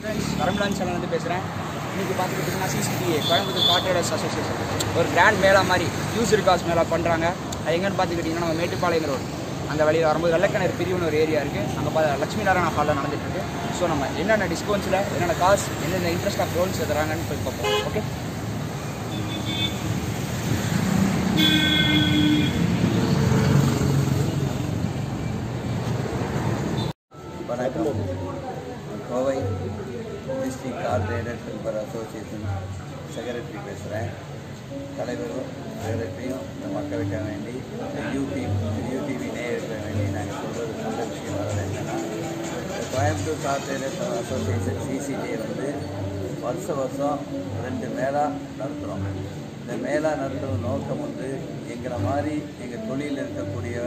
Friends வரம்பலான் சேனல்லேருந்து பேசுகிறேன் இன்றைக்கி பார்த்துக்கிட்டிங்கன்னா CCTA Coimbatore car traders association ஒரு கிராண்ட் மேளா மாதிரி யூசர் காஸ் மேளா பண்ணுறாங்க அது எங்கன்னு பார்த்துக்கிட்டிங்கன்னா நம்ம மேட்டுப்பாளையம் ரோடு அந்த வழியில் வரும்போது வெள்ளக்கிணறு பிரிவுன்னு ஒரு ஏரியா இருக்குது அங்கே பார்த்து லட்சுமி நாராயண ஹாலில் நடந்துட்டு இருக்கு ஸோ நம்ம என்னென்ன டிஸ்கவுண்ட்ஸில் என்னென்ன காசு என்னென்ன இன்ட்ரெஸ்ட் ஆஃப் லோன்ஸ் தராங்கன்னு போய் பார்ப்போம் ஓகே வணக்கம் Kovai district car traders welfare association secretary பேசுகிறேன் தலைவரும் செக்ரட்டரியும் இந்த மக்களுக்காக வேண்டி இந்த யூடிவி யூடிவி நேயர்களுக்காக வேண்டி நாங்கள் சொல்கிறது நல்ல விஷயம் வர என்னென்னா இந்த Coimbatore car traders association CCTA வந்து வருஷ வருஷம் ரெண்டு மேளா நடத்துகிறோம் இந்த மேளா நடத்துகிற நோக்கம் வந்து எங்களை மாதிரி எங்கள் தொழிலில் இருக்கக்கூடிய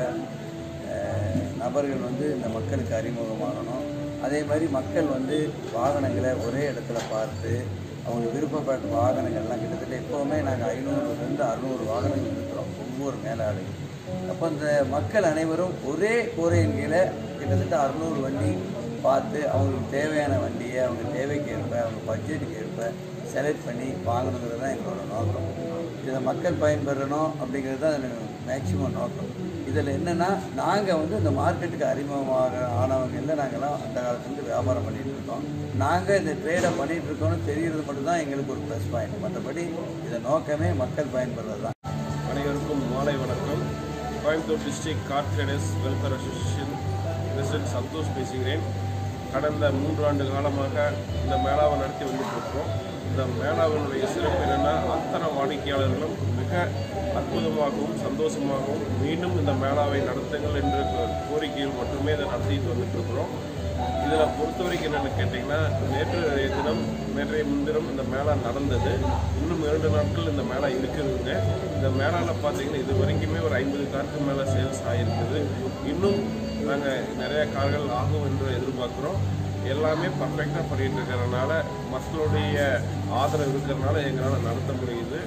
அஹ் நபர்கள் வந்து இந்த மக்களுக்கு அறிமுகமாகணும் அதே மாதிரி மக்கள் வந்து வாகனங்களை ஒரே இடத்துல பார்த்து அவங்க விருப்பப்பட்ட வாகனங்கள்லாம் கிட்டத்தட்ட எப்போவுமே நாங்கள் ஐநூறுலேருந்து அறுநூறு வாகனங்கள் இருக்கிறோம் ஒவ்வொரு மேலாளு அப்போ இந்த மக்கள் அனைவரும் ஒரே கூரையின் கீழே கிட்டத்தட்ட அறுநூறு வண்டி பார்த்து அவங்களுக்கு தேவையான வண்டியை அவங்க தேவைக்கு ஏற்ப அவங்க பட்ஜெட்டுக்கு ஏற்ப செலக்ட் பண்ணி வாங்கணுங்கிறது தான் எங்களோட நோக்கம் இதில் மக்கள் பயன்பெறணும் அப்படிங்கிறது தான் மேக்சிமம் நோக்கம் இதில் என்னென்னா நாங்கள் வந்து இந்த மார்க்கெட்டுக்கு அறிமுகமாக ஆனவங்களில் நாங்கள்லாம் அந்த காலத்துலேருந்து வியாபாரம் பண்ணிகிட்டு இருக்கோம் நாங்கள் இந்த ட்ரேடை பண்ணிகிட்டு இருக்கோம்னு தெரியறது மட்டும்தான் எங்களுக்கு ஒரு ப்ளஸ் பாயிண்ட் மற்றபடி இதை நோக்கமே மக்கள் பயன்பெறது தான் அனைவருக்கும் மாலை வணக்கம் Coimbatore district car traders welfare association president Santhosh பேசுகிறேன் கடந்த மூன்று ஆண்டு காலமாக இந்த மேளாவை நடத்தி வந்துட்டு இருக்கோம் இந்த மேளாவினுடைய சிறப்பு என்னென்னா அத்தனை வாடிக்கையாளர்களும் மிக அற்புதமாகவும் சந்தோஷமாகவும் மீண்டும் இந்த மேளாவை நடத்துங்கள் என்ற கோரிக்கையில் மட்டுமே இதை நடத்திட்டு வந்துட்டு இருக்கிறோம் இதில் பொறுத்த வரைக்கும் என்னென்னு கேட்டிங்கன்னா நேற்றைய தினம் நேற்றைய முன்தினம் இந்த மேளா நடந்தது இன்னும் இரண்டு நாட்கள் இந்த மேளா இருக்குதுங்க இந்த மேளாவில் பார்த்தீங்கன்னா இது வரைக்குமே ஒரு ஐம்பது காருக்கு மேலே சேல்ஸ் ஆகிருக்குது இன்னும் நாங்கள் நிறைய கார்கள் ஆகும் என்று எதிர்பார்க்குறோம் எல்லாமே பர்ஃபெக்டாக பண்ணிட்டு இருக்கிறதுனால மக்களுடைய ஆதரவு இருக்கிறதுனால எங்களால் நடத்த முடியுது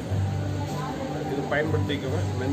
இது பயன்படுத்திக்கோங்க நன்றி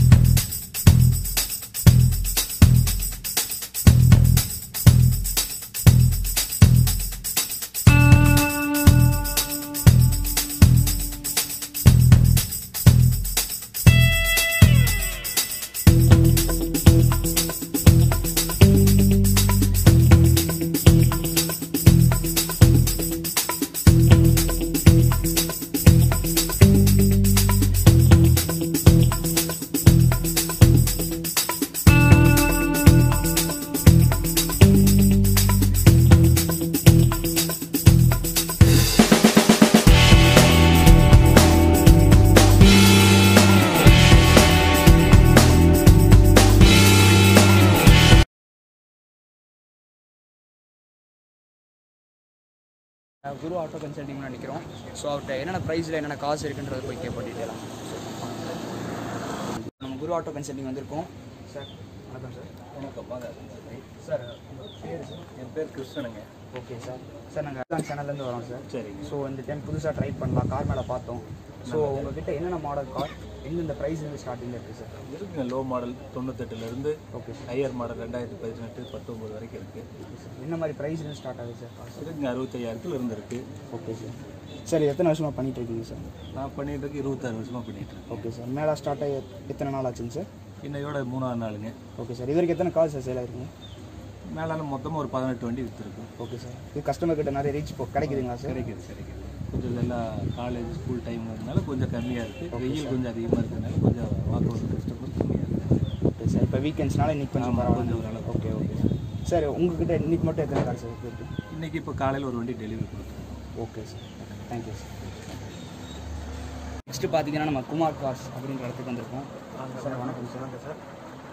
அஹ் குரு ஆட்டோ கன்சல்டிங் நினைக்கிறோம் ஸோ அவர்கிட்ட என்னென்ன ப்ரைஸில் என்னென்ன காசு இருக்குன்றது போய் கேட்போம் டீட்டெயிலாக நம்ம குரு ஆட்டோ கன்சல்டிங் வந்திருக்கோம் சார் வணக்கம் சார் வணக்கம் வாங்க சார் உங்கள் பேர் சார் என் பேர் கிருஷ்ணனுங்க ஓகே சார் சார் நாங்கள் சேனல்லேருந்து வரோம் சார் சரிங்க ஸோ இந்த டைம் புதுசாக ட்ரை பண்ணலாம் கார் மேலே பார்த்தோம் ஸோ உங்ககிட்ட என்னென்ன மாடல் கார் எந்தெந்த ப்ரைஸ்லேருந்து ஸ்டார்டிங் இருக்குது சார் இருக்குங்க லோ மாடல் தொண்ணூத்தெட்டுலேருந்து ஓகே சார் ஹையர் மாடல் ரெண்டாயிரத்தி பதினெட்டு பத்தொம்பது வரைக்கும் இருக்குது என்ன மாதிரி ப்ரைஸ்லேருந்து ஸ்டார்ட் ஆகுது சார் காசு இருக்குங்க அறுபத்தையாயிரத்துல இருந்து இருக்கு ஓகே சார் சார் எத்தனை வருஷமாக பண்ணிட்டு இருக்கீங்க சார் நான் பண்ணிட்டு இருக்கு இருபத்தாறு வருஷமாக பண்ணிட்டு இருக்கேன் ஓகே சார் மேலே ஸ்டார்ட் ஆகி எத்தனை நாள் ஆச்சுங்க சார் இன்னையோட மூணாவது நாளுங்க ஓகே சார் இது வரைக்கும் எத்தனை கால் சார் சேல் ஆயிருக்குங்க மேலான மொத்தமாக ஒரு பதினெட்டு வண்டி விற்றுருக்கு ஓகே சார் இது கஸ்டமர் கிட்ட நிறைய ரீச் கிடைக்குதுங்களா சார் கிடைக்குது கிடைக்குது கொஞ்சம் இதெல்லாம் காலேஜ் ஸ்கூல் டைம்ங்கிறதுனால கொஞ்சம் கம்மியாக இருக்குது வெயில் கொஞ்சம் அதிகமாக இருக்கிறதுனால கொஞ்சம் வாக்கு ஒரு கஸ்டமர் கம்மியாக இருக்குது ஓகே சார் இப்போ வீக்கெண்ட்ஸ்னால இன்னைக்கு கொஞ்சம் ஆமா, பரவாயில்ல கொஞ்சம் ஓரளவு. ஓகே ஓகே சார் உங்ககிட்ட இன்னைக்கு மட்டும் எத்தனை கார் சார் இருக்கு இன்றைக்கி இப்போ காலையில் ஒரு வண்டி டெலிவரி கொடுத்துருக்கோம் okay sir thank you sir next பார்த்தீங்கன்னா நம்ம குமார் கார்ஸ் அப்படின்ற இடத்துக்கு வந்திருக்கோம் சார் வணக்கம் சார் வணக்கம் சார்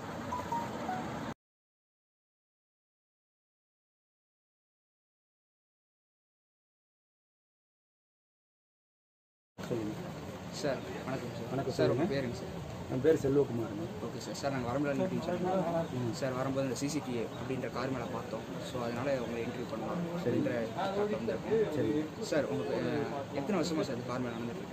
சொல்லுங்கள் சார் வணக்கம் சார் வணக்கம் சார் சொல்லுங்க. உங்கள் பேருங்க சார் என் பேர் செல்வகுமாருங்க ஓகே சார் சார் நாங்கள் வரம்புல மீட்டிங் சொன்னோம் சார் வரும்போது இந்த சிசிடிஏ அப்படின்ற கார் மேலே பார்த்தோம் ஸோ அதனால உங்களை இன்டர்வியூ பண்ணலாம் அப்படின்ற வந்திருக்கோம் சரி சார் உங்களுக்கு அஹ், எத்தனை வருஷமா சார் இந்த கார் மேலே நடந்துட்டு இருக்கு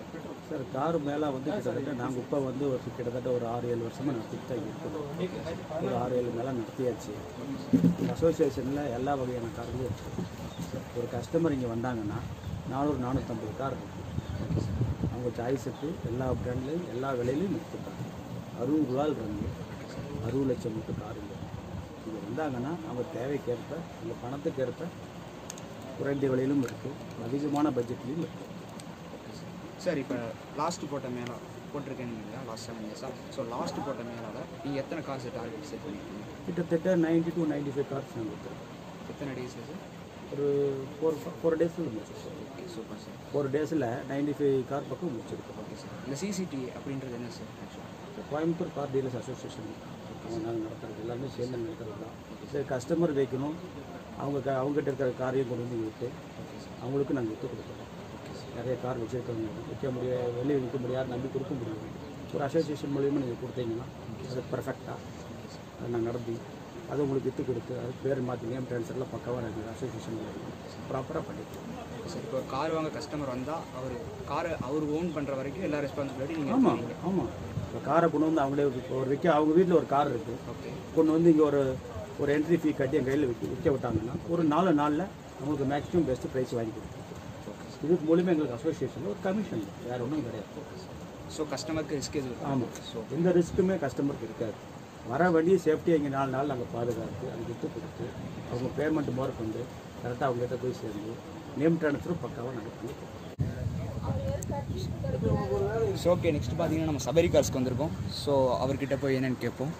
சார் கார் மேலே வந்து கிட்டத்தட்ட நாங்கள் இப்போ வந்து ஒரு கிட்டத்தட்ட ஒரு ஆறு ஏழு வருஷமாக நடத்திட்டு தான் இருக்கோம் ஒரு ஆறு ஏழு மேலே நடத்தியாச்சு அசோசியேஷனில் எல்லா வகையான கார்களும் இருக்குது ஒரு கஸ்டமர் இங்கே வந்தாங்கன்னா நானூறு நானூற்றம்பது கார் இருக்குது அவங்க சாய்ஸுக்கு எல்லா பிராண்ட்லேயும் எல்லா விலையிலையும் எடுத்துப்பாங்க அறுபது ரூபாயில் இருந்து அறுபது லட்சம் மட்டும் கார் இல்லை இங்கே வந்தாங்கன்னா அவங்க தேவைக்கேற்ப அந்த பணத்துக்கு ஏற்ப குறைந்த விலையிலும் இருக்குது அதிகமான பட்ஜெட்லேயும் இருக்குது சார் இப்போ லாஸ்ட் போட்ட மேலா போட்டிருக்கேன் இல்லையா லாஸ்ட் செவன் இயர்ஸாக ஸோ லாஸ்ட் போட்ட மேலால நீங்கள் எத்தனை கார்ஸ் டார்கெட் செட் பண்ணியிருக்கீங்க கிட்டத்தட்ட ninety two ninety five cars நாங்கள் கொடுத்துருக்கோம் எத்தனை டேஸ் சார் ஒரு ஃபோர் ஃபோர் டேஸில் முடிச்சிருக்கோம் ஓகே சூப்பர் சார் ஃபோர் டேஸில் நைன்டி ஃபைவ் கார் பக்கம் முடிச்சிருக்கோம் ஓகே சார் இந்த சிசிடி அப்படின்றது என்ன சார் ஆக்சுவலாக இப்போ கோயம்புத்தூர் கார் டீலர்ஸ் அசோசியேஷன் அவங்க நாங்கள் நடத்துறது எல்லாமே சேர்ந்து நடத்துறது தான் சரி கஸ்டமர் வைக்கணும் அவங்க க அவங்ககிட்ட இருக்கிற காரையும் கொண்டு வந்து விட்டு அவங்களுக்கு நாங்கள் விற்று கொடுக்குறோம் நிறைய கார் வச்சுருக்கவங்க விற்க முடியாது வெளியே விற்க முடியாது நம்பி கொடுக்க முடியும் ஒரு அசோசியேஷன் மூலியமாக நீங்கள் கொடுத்தீங்கன்னா அது பர்ஃபெக்டாக அதை நாங்கள் நடத்தி அதை உங்களுக்கு விற்று கொடுத்து அது பேர் மாற்றி நேம் ட்ரான்ஸ்ஃபர்லாம் பக்கவாக நாங்கள் அசோசியேஷன் மூலியமாக ப்ராப்பராக பண்ணிக்கலாம் சார் இப்போ கார் வாங்க கஸ்டமர் வந்தால் அவர் காரை அவர் ஓன் பண்ணுற வரைக்கும் எல்லா ரெஸ்பான்சிபிலிட்டி நீங்கள் ஆமாம் எடுத்துக்கிறீங்க ஆமாம் இப்போ காரை கொண்டு வந்து அவங்களே இப்போ ஒரு விற்க அவங்க வீட்டில் ஒரு கார் இருக்குது ஓகே கொண்டு வந்து இங்கே ஒரு ஒரு என்ட்ரி ஃபீ கட்டி என் கையில் விற்க விற்க விட்டாங்கன்னா ஒரு நாலு நாளில் அவங்களுக்கு மேக்ஸிமம் பெஸ்ட்டு ப்ரைஸ் வாங்கி கொடுக்கும் இதுக்கு மூலியமாக எங்களுக்கு அசோசியேஷனில் ஒரு கமிஷன் வேறு ஒன்றும் கிடையாது ஸோ கஸ்டமருக்கு ரிஸ்க் எதுவும் ஆமாம் ஸோ எந்த ரிஸ்க்குமே கஸ்டமருக்கு இருக்காது வர வண்டியை சேஃப்டியாக இங்கே நாலு நாள் நாங்கள் பாதுகாத்து அது விற்று கொடுத்து அவங்க பேமெண்ட் மோர் கொண்டு கரெக்டாக அவங்ககிட்ட போய் சேர்ந்து நேம் ட்ரான்ஸ்ஃபரும் பக்காவாக நாங்கள் பண்ணி கொடுப்போம். ஸோ ஓகே நெக்ஸ்ட் பார்த்தீங்கன்னா நம்ம சபரி கார்ஸ்க்கு வந்திருக்கோம் ஸோ அவர்கிட்ட போய் என்னன்னு கேட்போம்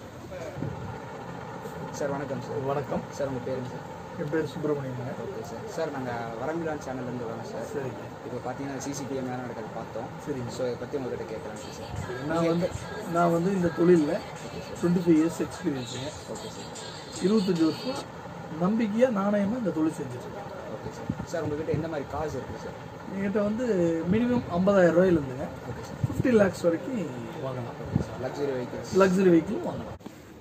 சார் வணக்கம் சார் வணக்கம் சார் உங்கள் பேருங்க சார் என் பேர் சுப்பிரமணியங்க ஓகே சார் சார் நாங்கள் வரம்பிலான் சேனல்லேருந்து வரோம் சார் சரிங்க இப்போ பார்த்தீங்கன்னா சிசிடிவி மேலே நடக்கிறது பார்த்தோம் சரிங்க ஸோ இதை பற்றி உங்கள்கிட்ட கேட்குறாங்க சார் நான் வந்து நான் வந்து இந்த தொழிலில் டுவெண்ட்டி ஃபைவ் இயர்ஸ் எக்ஸ்பீரியன்ஸுங்க ஓகே சார் இருபத்தஞ்சி வருஷம் நம்பிக்கையாக நாணயமாக இந்த தொழில் செஞ்சுட்ருக்கேன் ஓகே சார் சார் உங்கள்கிட்ட எந்த மாதிரி கார்ஸ் இருக்குது சார் என்கிட்ட வந்து மினிமம் ஐம்பதாயிரம் ரூபாயிலேருந்துங்க ஓகே சார் ஃபிஃப்டி லேக்ஸ் வரைக்கும் வாங்கலாம் லக்ஸரி வெஹிக்கிள்ஸ் லக்ஸரி வெஹிக்கிளும் வாங்கலாம்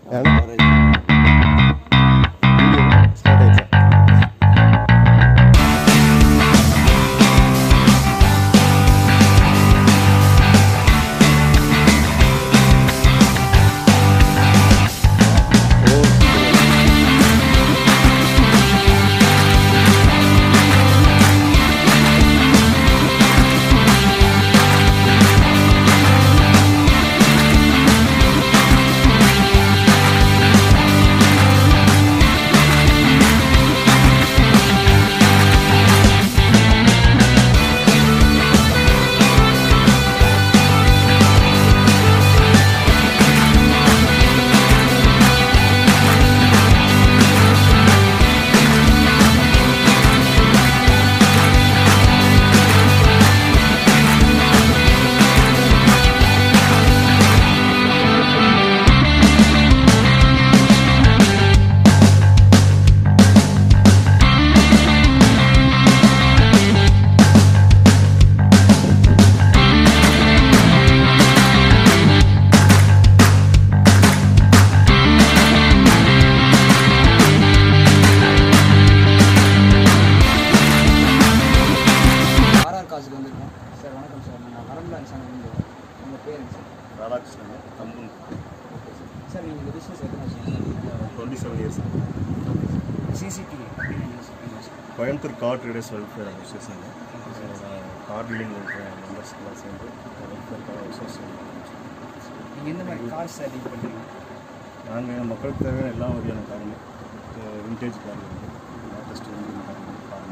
ஆர்ஆர் காசுக்கு வந்திருக்கோம் சார் வணக்கம் சார் நாங்கள் வரம்பிலான் சேனல்லேருந்து வரோம் உங்கள் பேருங்க சார் ராதாகிருஷ்ணன் தம்புன் ஓகே சார் சார் நீங்கள் இந்த பிஸ்னஸ் எத்தனை வருஷம் டுவெண்ட்டி செவன் இயர்ஸ் சிசிடிவி அப்படின்னு என்ன சார் என்ன sir Coimbatore car traders welfare association car dealing இருக்கிற மெம்பர்ஸ்க்கெல்லாம் சேர்ந்து வெல்ஃபேர் கார் அசோசியேஷன் நீங்கள் எந்த மாதிரி கார்ஸ் சார் டீல் பண்ணுறீங்க நாங்கள் மக்களுக்கு தேவையான எல்லா வகையான காரும் விண்டேஜ் கார் இருக்குது லேட்டஸ்ட் இந்தியன் கார்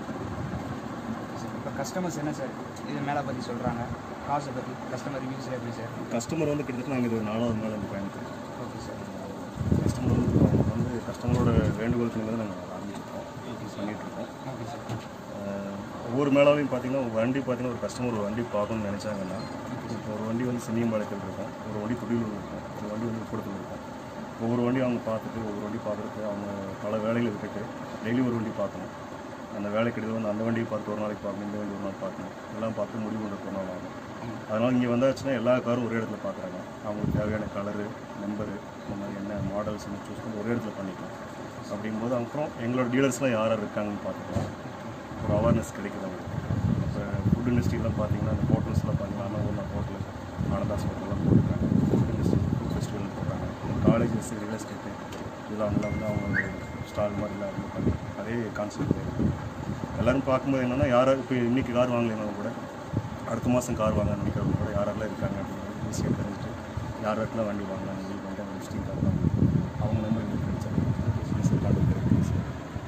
இப்போ கஸ்டமர்ஸ் என்ன சார் இது மேலே பற்றி சொல்கிறாங்க காசை பற்றி கஸ்டமர் ரிவ்யூஸ் எப்படி சார் கஸ்டமர் வந்து கிட்டத்தட்ட நாங்கள் இது ஒரு நாலாவது நாள் வந்து பயணிக்கிறோம் ஓகே சார் கஸ்டமர் வந்து அவங்க வந்து கஸ்டமரோட வேண்டுகோளுக்கு வந்து நாங்கள் ஆரம்பிச்சிருக்கோம் பண்ணிகிட்ருக்கோம் ஓகே சார் ஒவ்வொரு மேலாவையும் பார்த்தீங்கன்னா ஒரு வண்டி பார்த்தீங்கன்னா ஒரு கஸ்டமர் ஒரு வண்டி பார்க்கணும்னு நினச்சாங்கன்னா இப்போ ஒரு வண்டி வந்து சின்னியம்பாளையத்தில் இருக்கும் ஒரு வண்டி துடியூர் இருக்கும் ஒரு வண்டி வந்து கூடத்தில் இருக்கும் ஒவ்வொரு வண்டி அவங்க பார்த்துட்டு ஒவ்வொரு வண்டி பார்க்குறதுக்கு அவங்க பல வேலைகளை விட்டுட்டு டெய்லி ஒரு வண்டி பார்க்கணும் அந்த வேலைக்கு இடையில வந்து அந்த வண்டியை பார்த்து ஒரு நாளைக்கு பார்க்கணும் இந்த வண்டி ஒரு நாள் பார்க்கணும் எல்லாம் பார்த்து முடிவு பண்ணுறது ஒரு நாள் ஆகும் அதனால் இங்கே வந்தாச்சுன்னா எல்லா காரும் ஒரே இடத்துல பார்க்குறாங்க அவங்களுக்கு தேவையான கலரு நம்பரு இந்த மாதிரி என்ன மாடல்ஸ் சூஸ் பண்ணி ஒரே இடத்துல பண்ணிக்கலாம் அப்படிங்கும்போது அப்புறம் எங்களோட டீலர்ஸ்லாம் யார் யார் இருக்காங்கன்னு பார்த்துக்கலாம் ஒரு அவேர்னஸ் கிடைக்குது அவங்களுக்கு இப்போ ஃபுட் இண்டஸ்ட்ரிலாம் பார்த்தீங்கன்னா அந்த ஹோட்டல்ஸ்லாம் பார்த்தீங்கன்னா அண்ணா ஹோட்டல் ஆனந்தாஸ் ஹோட்டல்லாம் போட்டுருக்காங்க ஃபுட் இண்டஸ்ட்ரி ஃபுட் ஃபெஸ்டிவல் போடுறாங்க காலேஜஸ் ரியல் எஸ்டேட்டு இதெல்லாம் வந்து வந்து அவங்க ஸ்டால் மாதிரிலாம் இருந்து பண்ணி அதே கான்செப்ட் எல்லோரும் பார்க்கும்போது என்னென்னா யாரோ இப்போ இன்றைக்கி கார் வாங்கலைனாலும் கூட அடுத்த மாதம் கார் வாங்க நினைக்கிறவங்க கூட யாரெல்லாம் இருக்காங்க அப்படிங்கிறது ஈஸியாக தெரிஞ்சுட்டு யார் இடத்துல வண்டி வாங்கலாம் முடிவு பண்ணிட்டு அவங்க விசிட்டிங் கார்டு வாங்கி அவங்க நம்பர் எங்களுக்கு கிடைச்சாங்க ஈஸியாக கான்டாக்ட் இருக்குது ஈஸியாக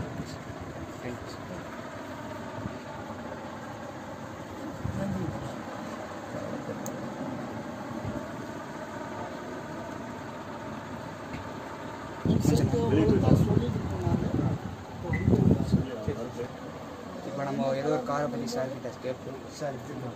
இப்போ நம்ம ஏதோ ஒரு காரை பற்றி சார் கிட்ட கேட்போம் சார்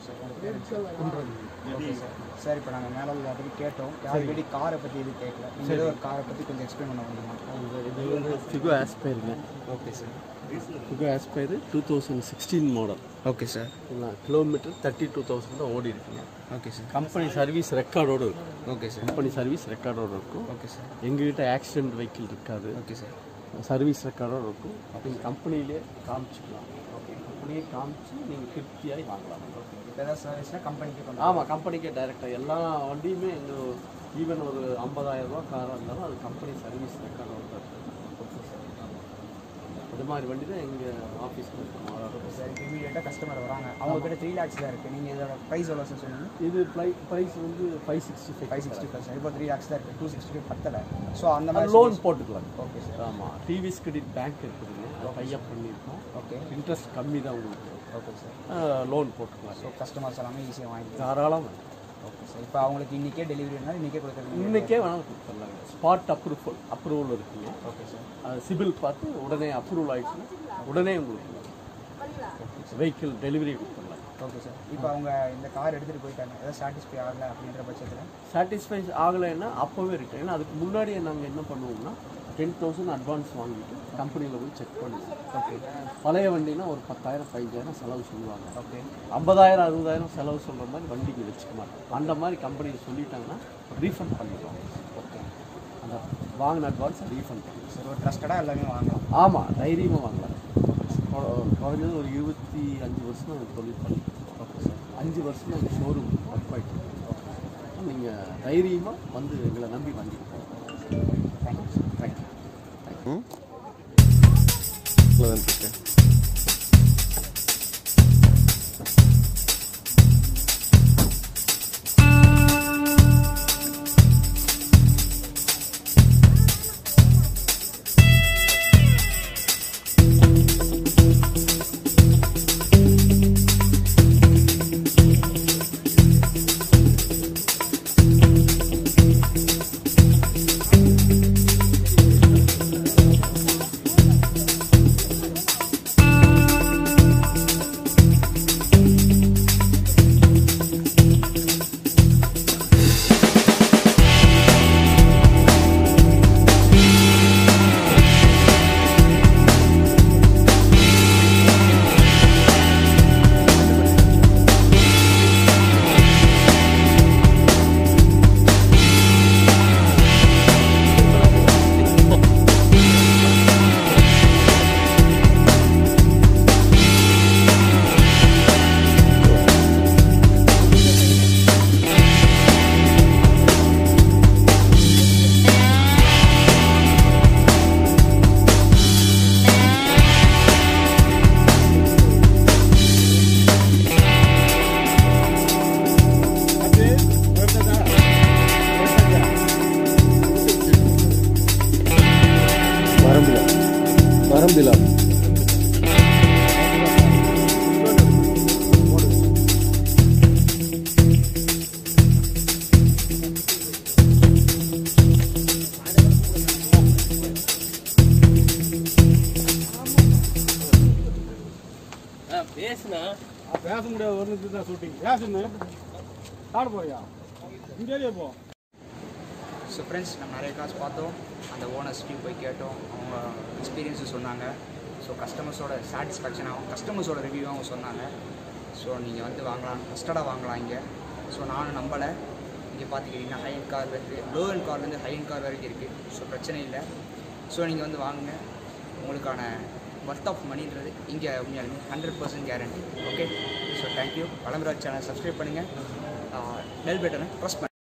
ஓகே சார் சார் இப்போ நாங்கள் மேலே உள்ள பற்றி கேட்டோம் ஆல்ரெடி காரை பற்றி எதுவும் கேட்கல நீங்கள் ஏதோ ஒரு காரை பற்றி கொஞ்சம் எக்ஸ்பிளைன் பண்ண முடியுமா இது வந்து ஃபிகோ ஆஸ்பைருங்க okay sir Figo Aspire two thousand sixteen model okay sir kilometre thirty two thousand தான் ஓடி இருக்குங்க ஓகே சார் கம்பெனி சர்வீஸ் ரெக்கார்டோடு இருக்கும் ஓகே சார் கம்பெனி சர்வீஸ் ரெக்கார்டோடு இருக்கும் ஓகே சார் எங்ககிட்ட ஆக்சிடென்ட் வெஹிக்கிள் இருக்காது ஓகே சார் சர்வீஸ் ரெக்கார்டோடு இருக்கும் நீங்கள் கம்பெனிலே காமிச்சிக்கலாம் ஓகே கம்பெனியே காமிச்சு நீங்கள் திருப்தியாகி வாங்கலாம் இப்போ ஏதாவது சர்வீஸ்னால் கம்பெனிக்கு கொண்டு ஆமாம் கம்பெனிக்கே டைரெக்டாக எல்லா வண்டியுமே எங்கள் ஈவன் ஒரு ஐம்பதாயிரம் ரூபா காராக இருந்தாலும் அது கம்பெனி சர்வீஸ் ரெக்கார்டோடு தான் இருக்கும் அது மாதிரி வண்டி தான் எங்கள் ஆஃபீஸில் இருக்கும் சார் இப்போ இமீடியட்டாக கஸ்டமர் வராங்க அவங்க கிட்ட த்ரீ லேக்ஸ் தான் இருக்குது நீங்கள் இதோட ப்ரைஸ் எவ்வளோ சார் சொன்னீங்க இது ப்ரை ப்ரைஸ் வந்து five sixty five five sixty five sir இப்போ த்ரீ லேக்ஸ் தான் இருக்குது டூ சிக்ஸ்டி ஃபைவ் பத்தலை ஸோ அந்த மாதிரி லோன் போட்டுக்கலாம் ஓகே சார் ஆமாம் டிவிஎஸ் கிரெடிட் பேங்க் இருக்குதுங்க அதை டைப் பண்ணியிருக்கோம் ஓகே இன்ட்ரெஸ்ட் கம்மி தான் உங்களுக்கு ஓகே சார் லோன் போட்டுக்கலாம் ஸோ கஸ்டமர்ஸ் எல்லாமே ஈஸியாக வாங்கிக்கலாம் தாராளம் ஓகே சார் இப்போ அவங்களுக்கு இன்றைக்கே டெலிவரினா இன்றைக்கே கொடுக்குறீங்க இன்றைக்கே வேணாலும் கொடுத்துடலாங்க ஸ்பாட் அப்ரூவல் அப்ரூவல் இருக்குங்க ஓகே சார் அது சிபில் பார்த்து உடனே அப்ரூவல் ஆயிடுச்சுன்னா உடனே உங்களுக்கு வெஹிக்கிள் டெலிவரி கொடுத்துடலாம் ஓகே சார் இப்போ அவங்க இந்த கார் எடுத்துகிட்டு போயிட்டாங்க ஏதாவது சாட்டிஸ்ஃபை ஆகலை அப்படின்ற பட்சத்தில் சாட்டிஸ்ஃபை ஆகலைன்னா அப்போவே ரிட்டர்ன் ஏன்னா அதுக்கு முன்னாடியே நாங்கள் என்ன பண்ணுவோம்னா டென் தௌசண்ட் அட்வான்ஸ் வாங்கிட்டு கம்பெனியில் போய் செக் பண்ணுவோம் ஓகே பழைய வண்டினா ஒரு பத்தாயிரம் பதினஞ்சாயிரம் செலவு சொல்லுவாங்க ஓகே ஐம்பதாயிரம் அறுபதாயிரம் செலவு சொல்கிற மாதிரி வண்டிக்கு வச்சுக்க மாட்டோம் அந்த மாதிரி கம்பெனி சொல்லிட்டாங்கன்னா ரீஃபண்ட் பண்ணிடுவாங்க ஓகே அந்த வாங்கின அட்வான்ஸ் ரீஃபண்ட் பண்ணிடுவோம் சார் ஒரு ட்ரஸ்டடாக எல்லாமே வாங்கலாம் ஆமாம் தைரியமாக வாங்கலாம் கொ- குறைஞ்சது ஒரு இருபத்தி அஞ்சு வருஷம் நாங்கள் தொழில் பண்ணிட்டு ஓகே சார் அஞ்சு வருஷம் நாங்கள் ஷோரூம் ஒர்க் பண்ணிட்டு இருக்கோம் நீங்கள் தைரியமாக வந்து எங்களை நம்பி வாங்கிட்டு போகலாம் தேங்க்யூ சார் தேங்க்யூ பேச முடியாது ஒரு நிமிஷம் தான் ஷூட்டிங் பேசணும் காடு போறியா இங்கேயே போ ஸோ ஃப்ரெண்ட்ஸ் நம்ம நிறைய காசு பார்த்தோம் அந்த ஓனர்ஸ்ட்டையும் போய் கேட்டோம் அவங்க எக்ஸ்பீரியன்ஸும் சொன்னாங்க ஸோ கஸ்டமர்ஸோட சாட்டிஸ்ஃபேக்ஷன் ஆகும் கஸ்டமர்ஸோட ரிவ்யூவும் அவங்க சொன்னாங்க ஸோ நீங்கள் வந்து வாங்கலாம் ட்ரஸ்டடாக வாங்கலாம் இங்கே ஸோ நானும் நம்பலை இங்கே பார்த்துக்கிட்டிங்கன்னா ஹை அண்ட் கார் இருக்குது லோ அண்ட் கார்லேருந்து ஹை அண்ட் கார் வரைக்கும் இருக்குது ஸோ பிரச்சனை இல்லை ஸோ நீங்கள் வந்து வாங்குங்க உங்களுக்கான ஒர்த் ஆஃப் மணின்றது இங்கே உண்மையாலுமே hundred percent guarantee okay so thank you Valambaraj channel subscribe பண்ணுங்கள் பெல் பட்டனை ப்ரெஸ் பண்ணுங்கள்